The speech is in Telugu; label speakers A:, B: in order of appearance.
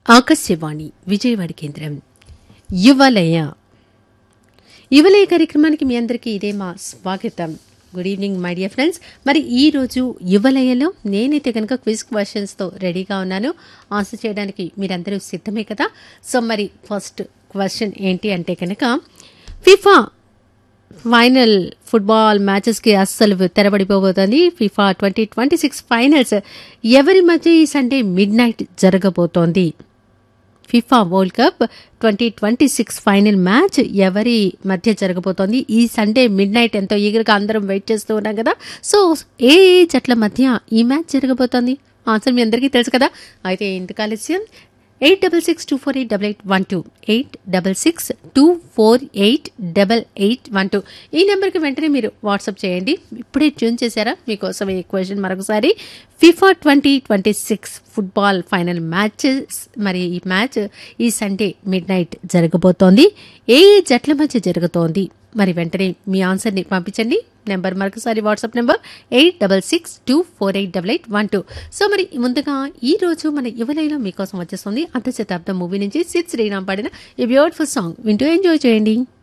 A: ఆకాశవాణి విజయవాడ కేంద్రం యువలయ యువలయ కార్యక్రమానికి మీ అందరికీ ఇదే మా స్వాగతం good evening my dear friends మరి ఈ రోజు యువలయలో నేనైతే కనుక క్విజ్ క్వశ్చన్స్తో రెడీగా ఉన్నాను ఆన్సర్ చేయడానికి మీరందరూ సిద్ధమే కదా సో మరి ఫస్ట్ క్వశ్చన్ ఏంటి అంటే కనుక ఫిఫా ఫైనల్ ఫుట్బాల్ మ్యాచెస్కి అస్సలు తెరబడిపోబోతోంది FIFA twenty twenty six finals ఎవరి మధ్య ఈ సండే మిడ్ నైట్ జరగబోతోంది FIFA world cup twenty twenty six final match ఎవరి మధ్య జరగబోతోంది ఈ సండే మిడ్ నైట్ ఎంతో ఈగర్గా అందరం వెయిట్ చేస్తూ ఉన్నాం కదా సో ఏ ఏ జట్ల మధ్య ఈ మ్యాచ్ జరగబోతోంది ఆన్సర్ మీ అందరికీ తెలుసు కదా అయితే ఎందుకు ఆలస్యం eight double six two four eight double eight one two eight double six two four eight double eight one two ఈ నెంబర్కి వెంటనే మీరు వాట్సాప్ చేయండి ఇప్పుడే ట్యూన్ చేశారా మీకోసం ఈ క్వశ్చన్ మరొకసారి FIFA twenty twenty six football final matches మరి ఈ మ్యాచ్ ఈ సండే మిడ్ నైట్ జరగబోతోంది ఏ ఏ జట్ల మధ్య జరుగుతోంది మరి వెంటనే మీ ఆన్సర్ని పంపించండి నెంబర్ మరొకసారి WhatsApp number eight double six two four eight double eight one two so మరి ముందుగా ఈ రోజు మన యువలైలో మీకోసం వచ్చేస్తుంది అంత శతాబ్దం మూవీ నుంచి సిద్ శ్రీరామ్ పాడిన ఈ బ్యూటిఫుల్ సాంగ్ వింటూ ఎంజాయ్ చేయండి